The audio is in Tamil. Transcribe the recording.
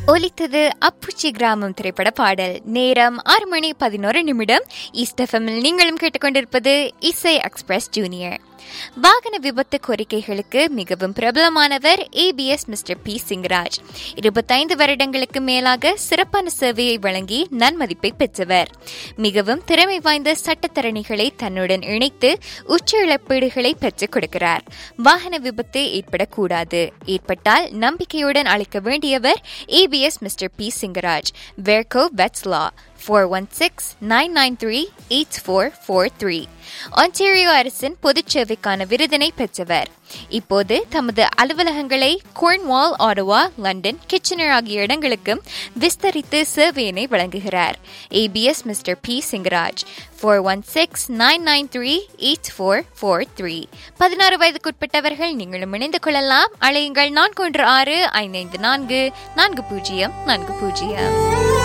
ஒலித்தது அப்புச்சி கிராமம் திரைப்பட பாடல் நேரம் ஆறு மணி பதினோரு நிமிடம் ஈஸ்ட் எஃப்எம்மில் நீங்களும் கேட்டுக்கொண்டிருப்பது இசை எக்ஸ்பிரஸ் ஜூனியர் வாகன விபத்து கோரிக்கைகளுக்கு மிகவும் பிரபலமானவர் ஏபிஎஸ் மிஸ்டர் பி சிங்கராஜ் இருபத்தைந்து வருடங்களுக்கு மேலாக சிறப்பான சேவையை வழங்கி நன்மதிப்பை பெற்றவர் மிகவும் திறமை வாய்ந்த சட்டத்தரணிகளை தன்னுடன் இணைத்து உச்ச இழப்பீடுகளை பெற்றுக் கொடுக்கிறார் வாகன விபத்து ஏற்படக்கூடாது ஏற்பட்டால் நம்பிக்கையுடன் அளிக்க வேண்டியவர் ஏபிஎஸ் மிஸ்டர் பி சிங்கராஜ் வெர்கோ வெட்ஸ்லா four one six nine nine three eight four four three Ontario அரசின் பொதுச் சேவைக்கான விருதினை பெற்றவர் இப்போது தமது அலுவலகங்களை கோர்ன்வால் ஆடவா லண்டன் கிச்சனர் ஆகிய இடங்களுக்கும் விஸ்தரித்து சேவையினை வழங்குகிறார் ABS mister P Singaraj four one six nine nine three eight four four three பதினாறு வயதுக்குட்பட்டவர்கள் நீங்களும் இணைந்து கொள்ளலாம் அழையுங்கள் நான்கு ஒன்று ஆறு ஐந்து ஐந்து நான்கு நான்கு பூஜ்ஜியம் நான்கு பூஜ்ஜியம்